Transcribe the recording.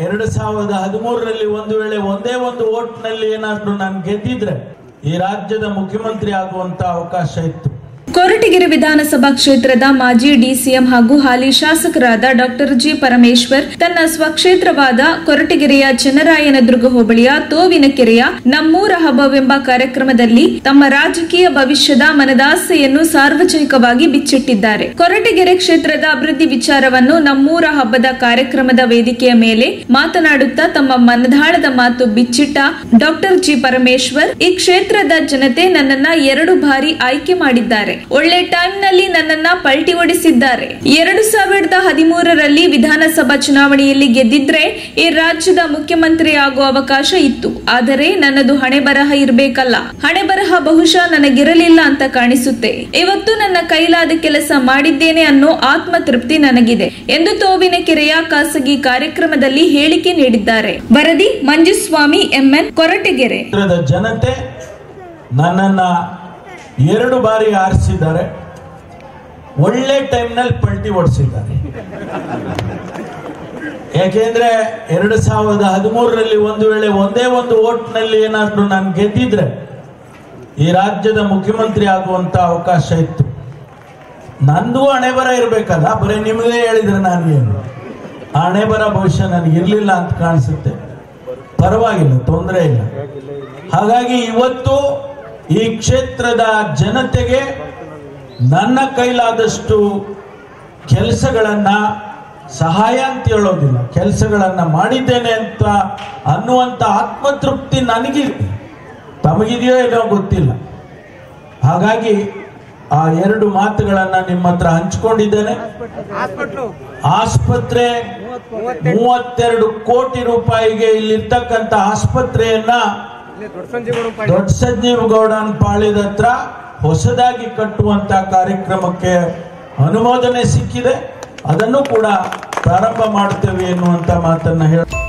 ಎರಡು ಸಾವಿರದ ಹದಿಮೂರರಲ್ಲಿ ಒಂದು ವೇಳೆ ಒಂದೇ ಒಂದು ಓಟ್ನಲ್ಲಿ ಏನಾದ್ರೂ ನಾನು ಗೆದ್ದಿದ್ರೆ ಈ ರಾಜ್ಯದ ಮುಖ್ಯಮಂತ್ರಿ ಆಗುವಂತ ಅವಕಾಶ ಇತ್ತು ಕೊರಟಗೆರೆ ವಿಧಾನಸಭಾ ಕ್ಷೇತ್ರದ ಮಾಜಿ ಡಿಸಿಎಂ ಹಾಗೂ ಹಾಲಿ ಶಾಸಕರಾದ ಡಾಕ್ಟರ್ ಜಿ ಪರಮೇಶ್ವರ್ ತನ್ನ ಸ್ವಕ್ಷೇತ್ರವಾದ ಕೊರಟಗೆರೆಯ ಚನ್ನರಾಯನದುರ್ಗ ಹೋಬಳಿಯ ತೋವಿನಕೆರೆಯ ನಮ್ಮೂರ ಹಬ್ಬವೆಂಬ ಕಾರ್ಯಕ್ರಮದಲ್ಲಿ ತಮ್ಮ ರಾಜಕೀಯ ಭವಿಷ್ಯದ ಮನದಾಸೆಯನ್ನು ಸಾರ್ವಜನಿಕವಾಗಿ ಬಿಚ್ಚಿಟ್ಟಿದ್ದಾರೆ ಕೊರಟಗೆರೆ ಕ್ಷೇತ್ರದ ಅಭಿವೃದ್ಧಿ ವಿಚಾರವನ್ನು ನಮ್ಮೂರ ಹಬ್ಬದ ಕಾರ್ಯಕ್ರಮದ ವೇದಿಕೆಯ ಮೇಲೆ ಮಾತನಾಡುತ್ತಾ ತಮ್ಮ ಮನದಾಳದ ಮಾತು ಬಿಚ್ಚಿಟ್ಟ ಡಾಕ್ಟರ್ ಜಿ ಪರಮೇಶ್ವರ್ ಈ ಕ್ಷೇತ್ರದ ಜನತೆ ನನ್ನನ್ನ ಎರಡು ಬಾರಿ ಆಯ್ಕೆ ಮಾಡಿದ್ದಾರೆ ಒಳ್ಳೆ ಟೈಮ್ ನಲ್ಲಿ ನನ್ನನ್ನ ಪಲ್ಟಿ ಓಡಿಸಿದ್ದಾರೆ ಎರಡು ಸಾವಿರದ ಹದಿಮೂರರಲ್ಲಿ ವಿಧಾನಸಭಾ ಚುನಾವಣೆಯಲ್ಲಿ ಗೆದ್ದಿದ್ರೆ ಈ ರಾಜ್ಯದ ಮುಖ್ಯಮಂತ್ರಿ ಆಗುವ ಅವಕಾಶ ಇತ್ತು ಆದರೆ ನನ್ನದು ಹಣೆ ಬರಹ ಇರಬೇಕಲ್ಲ ಹಣೆ ಬರಹ ಬಹುಶಃ ನನಗಿರಲಿಲ್ಲ ಅಂತ ಕಾಣಿಸುತ್ತೆ ಇವತ್ತು ನನ್ನ ಕೈಲಾದ ಕೆಲಸ ಮಾಡಿದ್ದೇನೆ ಅನ್ನೋ ಆತ್ಮತೃಪ್ತಿ ನನಗಿದೆ ಎಂದು ತೋವಿನಕೆರೆಯ ಖಾಸಗಿ ಕಾರ್ಯಕ್ರಮದಲ್ಲಿ ಹೇಳಿಕೆ ನೀಡಿದ್ದಾರೆ ವರದಿ ಮಂಜುಸ್ವಾಮಿ ಎಂಎನ್ ಕೊರಟಗೆರೆ ಕ್ಷೇತ್ರದ ಜನತೆ ನನ್ನನ್ನ ಎರಡು ಬಾರಿ ಆರಿಸಿದ್ದಾರೆ ಒಳ್ಳೆ ಟೈಮ್ನಲ್ಲಿ ಪಲ್ಟಿ ಓಡಿಸಿದ್ದಾರೆ ಯಾಕೆಂದ್ರೆ ಎರಡು ಸಾವಿರದ ಹದಿಮೂರರಲ್ಲಿ ಒಂದು ವೇಳೆ ಒಂದೇ ಒಂದು ಓಟ್ನಲ್ಲಿ ಏನಾದ್ರೂ ನಾನು ಗೆದ್ದಿದ್ರೆ ಈ ರಾಜ್ಯದ ಮುಖ್ಯಮಂತ್ರಿ ಆಗುವಂತ ಅವಕಾಶ ಇತ್ತು ನಂದು ಹಣೆ ಬರ ಇರ್ಬೇಕಲ್ಲ ಬರೀ ನಿಮಗೆ ಹೇಳಿದ್ರೆ ನಾನು ಏನು ಆ ಹಣೆ ಬರ ಬಹುಶಃ ನನಗೆ ಇರ್ಲಿಲ್ಲ ಅಂತ ಕಾಣಿಸುತ್ತೆ ಪರವಾಗಿಲ್ಲ ತೊಂದರೆ ಇಲ್ಲ ಹಾಗಾಗಿ ಇವತ್ತು ಈ ಕ್ಷೇತ್ರದ ಜನತೆಗೆ ನನ್ನ ಕೈಲಾದಷ್ಟು ಕೆಲಸಗಳನ್ನ ಸಹಾಯ ಅಂತ ಹೇಳೋದಿಲ್ಲ ಕೆಲಸಗಳನ್ನ ಮಾಡಿದ್ದೇನೆ ಅಂತ ಅನ್ನುವಂತ ಆತ್ಮತೃಪ್ತಿ ನನಗಿದೆ ತಮಗಿದೆಯೋ ಏನೋ ಗೊತ್ತಿಲ್ಲ ಹಾಗಾಗಿ ಆ ಎರಡು ಮಾತುಗಳನ್ನ ನಿಮ್ಮ ಹತ್ರ ಹಂಚ್ಕೊಂಡಿದ್ದೇನೆ ಆಸ್ಪತ್ರೆ ಮೂವತ್ತೆರಡು ಕೋಟಿ ರೂಪಾಯಿಗೆ ಇಲ್ಲಿರ್ತಕ್ಕಂಥ ಆಸ್ಪತ್ರೆಯನ್ನ ದೊಡ್ಡ ಸಂಜೀವಗೌಡನ ಪಾಳ್ಯದ ಹತ್ರ ಹೊಸದಾಗಿ ಕಟ್ಟುವಂತ ಕಾರ್ಯಕ್ರಮಕ್ಕೆ ಅನುಮೋದನೆ ಸಿಕ್ಕಿದೆ ಅದನ್ನು ಕೂಡ ಪ್ರಾರಂಭ ಮಾಡ್ತೇವೆ ಎನ್ನುವಂತ ಮಾತನ್ನ ಹೇಳ